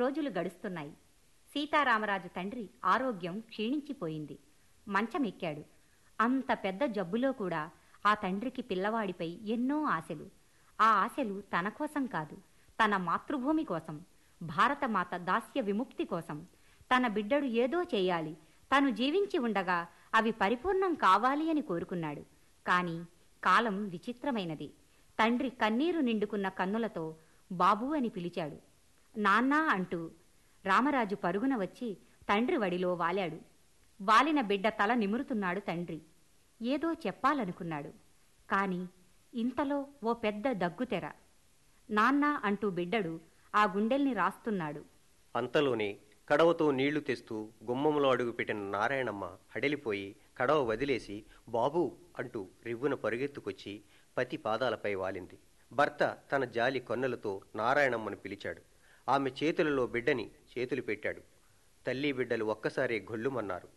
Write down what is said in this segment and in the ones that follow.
రోజులు గడుస్తున్నాయి సీతారామరాజు తండ్రి ఆరోగ్యం క్షీణించిపోయింది మంచమెక్కాడు అంత పెద్ద జబ్బులో కూడా ఆ తండ్రికి పిల్లవాడిపై ఎన్నో ఆశలు ఆ ఆశలు తన కోసం కాదు తన మాతృభూమి కోసం భారతమాత దాస్య విముక్తి కోసం తన బిడ్డడు ఏదో చేయాలి తను జీవించి ఉండగా అవి పరిపూర్ణం కావాలి అని కోరుకున్నాడు కాని కాలం విచిత్రమైనది తండ్రి కన్నీరు నిండుకున్న కన్నులతో బాబు అని పిలిచాడు నాన్నా అంటూ రామరాజు పరుగున వచ్చి తండ్రి వడిలో వాలాడు వాలిన బిడ్డ తల నిమురుతున్నాడు తండ్రి ఏదో చెప్పాలనుకున్నాడు కాని ఇంతలో ఓ పెద్ద దగ్గుతెర నాన్న అంటూ బిడ్డడు ఆ గుండెల్ని రాస్తున్నాడు అంతలోనే కడవతో నీళ్లు తెస్తూ గుమ్మంలో అడుగుపెట్టిన నారాయణమ్మ హడలిపోయి కడవ వదిలేసి బాబూ అంటూ రివ్వున పరుగెత్తుకొచ్చి పతి పాదాలపై వాలింది భర్త తన జాలి కొన్నలతో నారాయణమ్మను పిలిచాడు ఆమె చేతులలో బిడ్డని చేతులు పెట్టాడు తల్లి బిడ్డలు ఒక్కసారే గొల్లుమన్నారు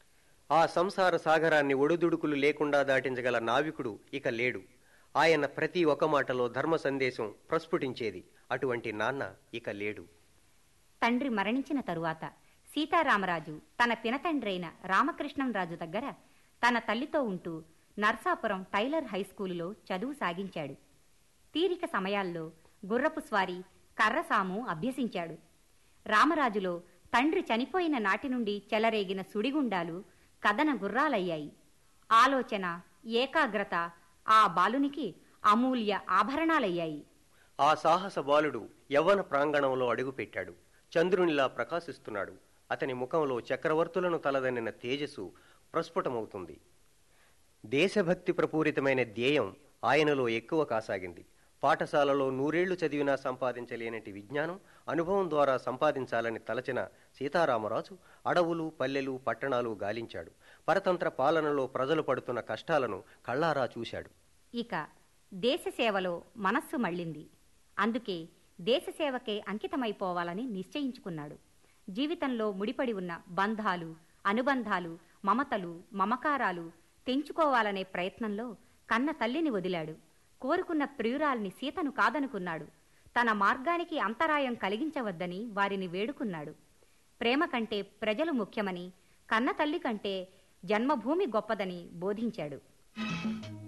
ఆ సంసార సాగరాన్ని ఒడుదుడుకులు లేకుండా దాటించగల నావికుడు ఇక లేడు ఆయన ప్రతి ఒక్క మాటలో ధర్మ సందేశం ప్రస్ఫుటించేది అటువంటి నాన్న ఇక లేడు తండ్రి మరణించిన తరువాత సీతారామరాజు తన పినతండ్రైన రామకృష్ణంరాజు దగ్గర తన తల్లితో ఉంటూ నర్సాపురం టైలర్ హైస్కూలులో చదువు సాగించాడు తీరిక సమయాల్లో గుర్రపు స్వారీ కర్రసాము అభ్యసించాడు రామరాజులో తండ్రి చనిపోయిన నాటి నుండి చెలరేగిన సుడిగుండాలు కథన గుర్రాలయ్యాయి ఆలోచన ఏకాగ్రత ఆ బాలునికి అమూల్య ఆభరణాలయ్యాయి ఆ సాహస బాలుడు యవ్వన ప్రాంగణంలో అడుగుపెట్టాడు చంద్రునిలా ప్రకాశిస్తున్నాడు అతని ముఖంలో చక్రవర్తులను తలదన్నిన తేజస్సు ప్రస్ఫుటమవుతుంది దేశభక్తి ప్రపూరితమైన ధ్యేయం ఆయనలో ఎక్కువ కాసాగింది పాఠశాలలో నూరేళ్లు చదివినా సంపాదించలేనటి విజ్ఞానం అనుభవం ద్వారా సంపాదించాలని తలచిన సీతారామరాజు అడవులు పల్లెలు పట్టణాలు గాలించాడు పరతంత్ర పాలనలో ప్రజలు పడుతున్న కష్టాలను కళ్ళారా చూశాడు ఇక దేశ సేవలో మనస్సు మళ్ళింది అందుకే దేశ సేవకే అంకితమైపోవాలని నిశ్చయించుకున్నాడు జీవితంలో ముడిపడి ఉన్న బంధాలు అనుబంధాలు మమతలు మమకారాలు తెంచుకోవాలనే ప్రయత్నంలో కన్న తల్లిని వదిలాడు కోరుకున్న ప్రియురాల్ని సీతను కాదనుకున్నాడు తన మార్గానికి అంతరాయం కలిగించవద్దని వారిని వేడుకున్నాడు ప్రేమ కంటే ప్రజలు ముఖ్యమని కన్న తల్లి కంటే జన్మభూమి గొప్పదని బోధించాడు